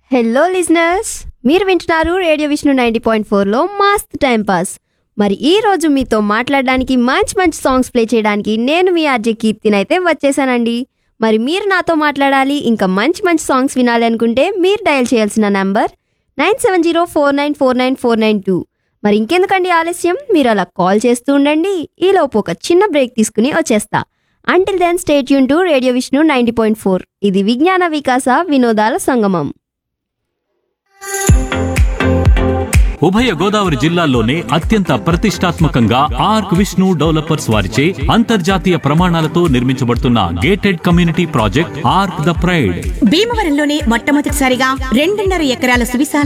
hello listeners మీరు వింటున్నారు radio Vishnu ninety point ఫోర్లో మస్త్ టైం పాస్ మరి ఈ రోజు మీతో మాట్లాడడానికి మంచి మంచి సాంగ్స్ ప్లే చేయడానికి నేను మీ ఆర్జే కీర్తిని అయితే వచ్చేసానండి మరి మీరు నాతో మాట్లాడాలి ఇంకా మంచి మంచి సాంగ్స్ వినాలి అనుకుంటే మీరు డయల్ చేయాల్సిన number nine seven zero four nine four nine four nine two మరి ఇంకెందుకండి ఆలస్యం మీరు అలా కాల్ చేస్తూ ఉండండి ఈలోపు ఒక చిన్న బ్రేక్ తీసుకుని వచ్చేస్తా అంటిల్ దెన్ స్టేట్ యూన్ to radio Vishnu ninety point four ఇది విజ్ఞాన వికాస వినోదాల సంగమం ఉభయ గోదావరి జిల్లాల్లోనే అత్యంత ప్రతిష్టాత్మకంగా ఆర్క్ విష్ణు డెవలపర్స్ వారిచే అంతర్జాతీయ ప్రమాణాలతో నిర్మించబడుతున్న gated community project ark the pride భీమవరంలోనే మొట్టమొదటిసారిగా రెండున్నర ఎకరాల సువిశాల